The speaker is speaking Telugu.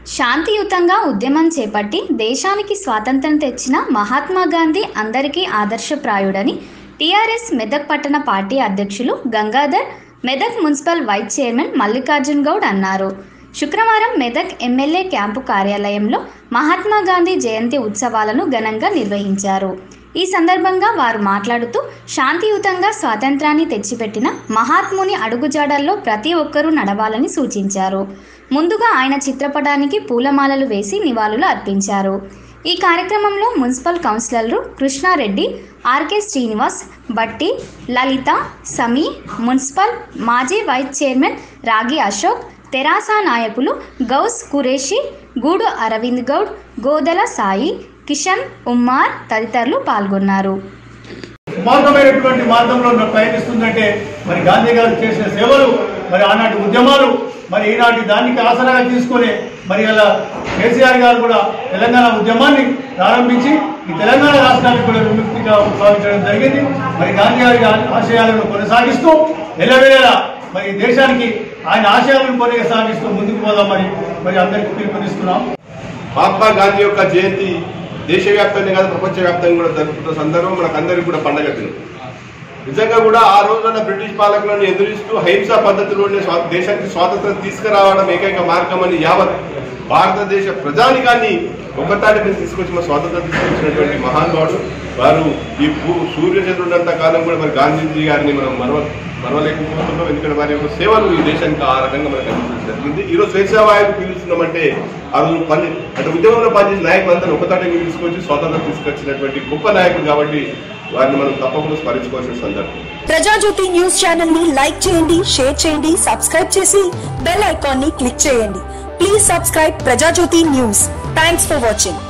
శాంతియుతంగా ఉద్యమం చేపట్టి దేశానికి స్వాతంత్రం తెచ్చిన మహాత్మా గాంధీ అందరికీ ఆదర్శప్రాయుడని టీఆర్ఎస్ మెదక్ పట్టణ పార్టీ అధ్యక్షులు Gangadhar Medak municipal vice chairman Mallikarjun Goud అన్నారు శుక్రవారం మెదక్ ఎమ్మెల్యే క్యాంపు కార్యాలయంలో మహాత్మా గాంధీ జయంతి ఉత్సవాలను ఘనంగా నిర్వహించారు ఈ సందర్భంగా వారు మాట్లాడుతూ శాంతియుతంగా స్వాతంత్రాన్ని తెచ్చిపెట్టిన మహాత్ముని అడుగుజాడల్లో ప్రతి ఒక్కరూ నడవాలని సూచించారు ముందుగా ఆయన చిత్రపటానికి పూలమాలలు వేసి నివాళులు అర్పించారు ఈ కార్యక్రమంలో మున్సిపల్ కౌన్సిలర్లు కృష్ణారెడ్డి ఆర్కే శ్రీనివాస్ బట్టి లలిత సమీ మున్సిపల్ మాజీ వైస్ చైర్మన్ రాగి అశోక్ తెరాస నాయకులు గౌస్ కురేషి గూడు అరవింద్ గౌడ్ గోదల సాయి కిషన్ ఉమ్మార్ తదితరులు పాల్గొన్నారు మార్గమైనటువంటి మార్గంలో పయనిస్తుందంటే మరి గాంధీ గారు చేసిన సేవలు మరి ఆనాటి ఉద్యమాలు మరి ఈనాటి దానికి ఆసరాగా తీసుకొని మరి అలా కేసీఆర్ గారు కూడా తెలంగాణ ఉద్యమాన్ని ప్రారంభించి ఈ తెలంగాణ రాష్ట్రానికి కూడా విముక్తిగా భావించడం జరిగింది మరి గాంధీ గారి ఆశయాలను కొనసాగిస్తూ ఎల్లవేళలా మరి దేశానికి ఆయన ఆశయాలను కొనసాగిస్తూ ముందుకు పోదామని మరి అందరికీ పిలుపునిస్తున్నాం మహాత్మా గాంధీ యొక్క జయంతి దేశవ్యాప్తంగా కాదు ప్రపంచవ్యాప్తంగా కూడా జరుపుతున్న సందర్భం మనకందరికీ కూడా పండగ దినం నిజంగా కూడా ఆ రోజున బ్రిటిష్ పాలకులను ఎదురిస్తూ అహింసా పద్ధతిలోనే స్వా- దేశానికి స్వాతంత్రం తీసుకురావడం ఏకైక మార్గం అని యావత్ భారతదేశ ప్రజానికాన్ని ఒకటాటి మీద తీసుకొచ్చి మన స్వాతంత్రం తీసుకొచ్చినటువంటి మహానుభావుడు వారు ఈ భూ- సూర్యచంద్రుడంత కాలం కూడా మరి గాంధీజీ గారిని మనం మరవ మరవలేకపోతున్నాం ఎందుకంటే వారి యొక్క సేవలు ఈ దేశానికి ఆ రకంగా మనకు అందించడం జరిగింది ఈ రోజు స్వేచ్ఛావాయువు పీలుస్తున్నామంటే ఆ రోజు పని అంటే ఉద్యమంలో పనిచేసిన నాయకులందరూ ఒకటాటి మీద తీసుకొచ్చి స్వాతంత్రం తీసుకొచ్చినటువంటి గొప్ప నాయకుడు కాబట్టి వారిని మనం తప్పకుండా స్మరించుకోవాల్సిన సందర్భం ప్రజాజ్యోతి న్యూస్ ఛానల్ ని లైక్ చేయండి షేర్ చేయండి సబ్స్క్రైబ్ చేసి బెల్ ఐకాన్ ని క్లిక్ చేయండి please subscribe Prajajyothi news thanks for watching